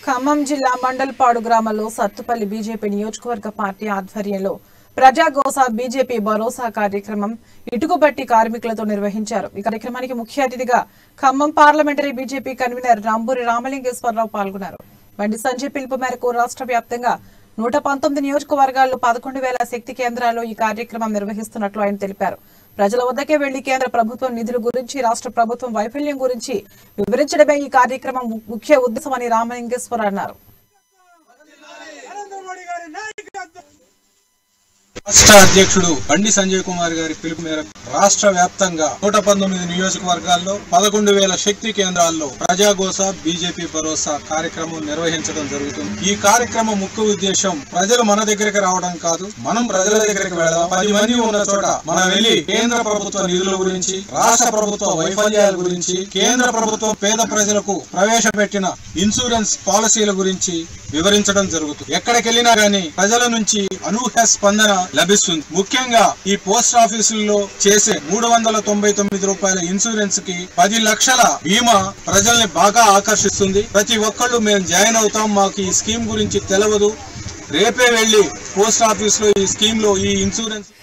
ఖమ్మం జిల్లా మండల్పాడు గ్రామంలో సత్తుపల్లి బీజేపీ నియోజకవర్గ పార్టీ ఆధ్వర్యంలో ప్రజాగోస బీజేపీ భరోసా కార్యక్రమం ఇటుకబట్టి కార్మికులతో నిర్వహించారు ఈ కార్యక్రమానికి ముఖ్య అతిథిగా Khammam parliamentary BJP convener Ramburi Ramalingeswara Rao పాల్గొన్నారు బండి సంజయ్ పిలుపు మేరకు రాష్ట్ర వ్యాప్తంగా నూట పంతొమ్మిది నియోజకవర్గాల్లో పదకొండు వేల శక్తి కేంద్రాల్లో ఈ కార్యక్రమం నిర్వహిస్తున్నట్లు ఆయన తెలిపారు ప్రజల వద్దకే వెళ్లి కేంద్ర ప్రభుత్వం నిధుల గురించి రాష్ట్ర ప్రభుత్వం వైఫల్యం గురించి వివరించడమే ఈ కార్యక్రమం ము- ముఖ్య ఉద్దేశమని రామలింగేశ్వర్ అన్నారు నరేంద్ర మోడీ గారి నాయకత్వం రాష్ట్ర అధ్యక్షుడు బండి సంజయ్ కుమార్ గారి పిలుపు మేరకు రాష్ట్ర వ్యాప్తంగా నూట పంతొమ్మిది నియోజకవర్గాల్లో పదకొండు వేల శక్తి కేంద్రాల్లో ప్రజాగోస బీజేపీ భరోసా కార్యక్రమం నిర్వహించడం జరుగుతుంది ఈ కార్యక్రమం ముఖ్య ఉద్దేశం ప్రజలు మన దగ్గరికి రావడం కాదు మనం ప్రజల దగ్గరికి వెళదాం పది మంది ఉన్న చోట మనం వెళ్ళి కేంద్ర ప్రభుత్వ నిధుల గురించి రాష్ట్ర ప్రభుత్వ వైఫల్యాల గురించి కేంద్ర ప్రభుత్వం పేద ప్రజలకు ప్రవేశపెట్టిన ఇన్సూరెన్స్ పాలసీల గురించి వివరించడం జరుగుతుంది ఎక్కడికి వెళ్ళినా గానీ ప్రజల నుంచి అనూహ్య స్పందన లభిస్తుంది ముఖ్యంగా ఈ పోస్ట్ ఆఫీసుల్లో చేసే మూడు వందల తొంభై తొమ్మిది రూపాయల ఇన్సూరెన్స్ కి పది లక్షల బీమా ప్రజల్ని బాగా ఆకర్షిస్తుంది ప్రతి ఒక్కళ్ళు మేము జాయిన్ అవుతాం మాకు ఈ స్కీమ్ గురించి తెలియదు రేపే వెళ్లి పోస్ట్ ఆఫీస్ లో ఈ స్కీమ్ లో ఈ ఇన్సూరెన్స్